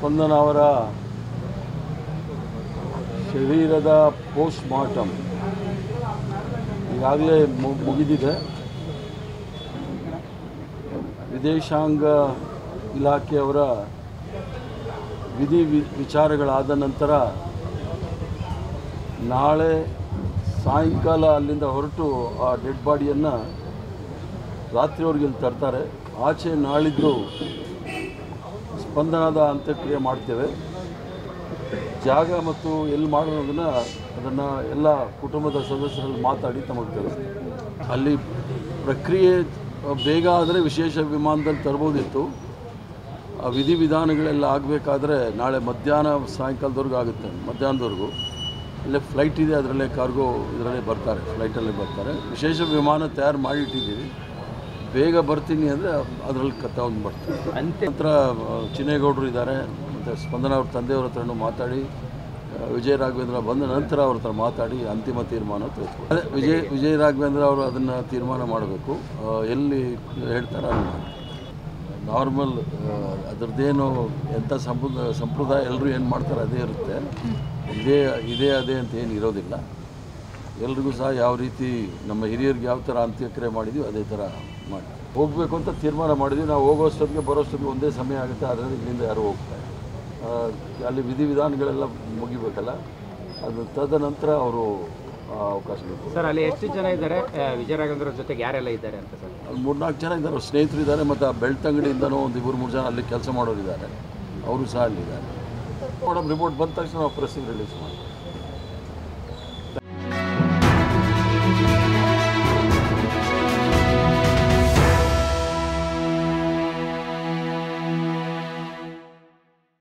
ಸ್ಪಂದನ ಅವರ ಶರೀರದ post mortem ಈಗಾಗಲೇ ಮು- ಮುಗಿದಿದೆ ವಿದೇಶಾಂಗ ಇಲಾಖೆಯವರ ವಿಧಿ ವಿ- ವಿಚಾರಗಳಾದ ನಂತರ ನಾಳೆ ಸಾಯಂಕಾಲ ಅಲ್ಲಿಂದ ಹೊರಟು ಆ ಡೆಡ್ ಬಾಡಿಯನ್ನು ರಾತ್ರಿವರೆಗೆ ಇಲ್ಲಿ ತರ್ತಾರೆ ಆಚೆ ನಾಳಿದ್ದು ಸ್ಪಂದನದ ಅಂತ್ಯಕ್ರಿಯೆ ಮಾಡ್ತೇವೆ ಜಾಗ ಮತ್ತು ಎಲ್ಲಿ ಮಾಡೋದನ್ನು ಅದನ್ನು ಎಲ್ಲ ಕುಟುಂಬದ ಸದಸ್ಯರಲ್ಲಿ ಮಾತಾಡಿ ತಮಗೆ ತಿಳಿಸ್ತೀವಿ ಅಲ್ಲಿ ಪ್ರಕ್ರಿಯೆ ಬೇಗ ಆದರೆ ವಿಶೇಷ ವಿಮಾನದಲ್ಲಿ ತರ್ಬೋದಿತ್ತು ಆ ವಿಧಿವಿಧಾನಗಳೆಲ್ಲ ಆಗಬೇಕಾದ್ರೆ ನಾಳೆ ಮಧ್ಯಾಹ್ನ ಸಾಯಂಕಾಲದವರೆಗೂ ಆಗುತ್ತೆ ಮಧ್ಯಾಹ್ನದವರೆಗೂ ಅಲ್ಲೇ ಫ್ಲೈಟ್ ಇದೆ ಅದರಲ್ಲೇ ಕಾರ್ಗೋ ಇದರಲ್ಲೇ ಬರ್ತಾರೆ ಫ್ಲೈಟಲ್ಲೇ ಬರ್ತಾರೆ ವಿಶೇಷ ವಿಮಾನ ತಯಾರು ಮಾಡಿಟ್ಟಿದ್ದೀವಿ ಬೇಗ ಬರ್ತೀನಿ ಅಂದರೆ ಅದರಲ್ಲಿ ತಗೊಂಡು ಬರ್ತಾರೆ ಅಂತ್ಯ ನಂತರ ಆ, ಚಿನ್ನೇಗೌಡರು ಇದ್ದಾರೆ ಮತ್ತು ಸ್ಪಂದನ ಅವ್ರ ತಂದೆಯವ್ರ ಹತ್ರನೂ ಮಾತಾಡಿ ಆ, ವಿಜಯ ರಾಘವೇಂದ್ರ ಬಂದ ನಂತರ ಅವ್ರ ಹತ್ರ ಮಾತಾಡಿ ಅಂತಿಮ ತೀರ್ಮಾನ ತೆಗೆದುಕೊಂಡು ಅದೇ ವಿಜಯ್ ವಿಜಯ ರಾಘವೇಂದ್ರ ಅವರು ಅದನ್ನು ತೀರ್ಮಾನ ಮಾಡಬೇಕು ಆ, ಎಲ್ಲಿ ಹೇಳ್ತಾರೆ ಅಲ್ಲಿ ಮಾಡ್ತಾರೆ. ನಾರ್ಮಲ್ ಅದರದ್ದೇನು ಎಂಥ ಸಂಪ್ರದಾಯ ಸಂಪ್ರದಾಯ ಎಲ್ಲರೂ ಏನು ಮಾಡ್ತಾರೆ ಅದೇ ಇರುತ್ತೆ ಇದೇ ಇದೇ ಅದೇ ಅಂತ ಏನು ಇರೋದಿಲ್ಲ ಎಲ್ರಿಗೂ ಸಹ ಯಾವ ರೀತಿ ನಮ್ಮ ಹಿರಿಯರಿಗೆ ಯಾವ ಥರ ಅಂತ್ಯಕ್ರಿಯೆ ಮಾಡಿದ್ವಿ ಅದೇ ಥರ ಮಾಡಿ ಹೋಗಬೇಕು ಅಂತ ತೀರ್ಮಾನ ಮಾಡಿದ್ವಿ ನಾವು ಹೋಗೋಷ್ಟೊತ್ತಿಗೆ ಬರೋಷ್ಟೊತ್ತಿಗೆ ಒಂದೇ ಸಮಯ ಆಗುತ್ತೆ ಅದರಲ್ಲಿ ಇಲ್ಲಿಂದ ಯಾರು ಹೋಗ್ತಾರೆ ಆ, ಅಲ್ಲಿ ವಿಧಿವಿಧಾನಗಳೆಲ್ಲ ಮುಗಿಬೇಕಲ್ಲ ಅದು ತದನಂತರ ಅವರು ಆ, ಅವಕಾಶ ಬೇಕು ಸರ್ ಅಲ್ಲಿ ಎಷ್ಟು ಜನ ಇದ್ದಾರೆ ಆ, ವಿಜಯ ರಾಘವೇಂದ್ರ ಅವ್ರ ಜೊತೆಗೆ ಯಾರೆಲ್ಲ ಇದ್ದಾರೆ ಅಂತ ಸರ್ ಅಲ್ಲಿ ಮೂರ್ನಾಲ್ಕು ಜನ ಇದ್ದಾರೆ ಅವ್ರ ಸ್ನೇಹಿತರು ಇದ್ದಾರೆ ಮತ್ತು ಆ ಬೆಳ್ತಂಗಡಿಯಿಂದನೂ ಒಂದು ಇಬ್ಬರು ಮೂರು ಜನ ಅಲ್ಲಿ ಕೆಲಸ ಮಾಡೋರಿದ್ದಾರೆ ಅವರು ಸಹ ಅಲ್ಲಿದ್ದಾರೆ ನೋಡೋಣ ರಿಪೋರ್ಟ್ ಬಂದ ತಕ್ಷಣ ನಾವು ಪ್ರೆಸ್ಸಿಗೆ ರಿಲೀಸ್ ಮಾಡ್ತೀವಿ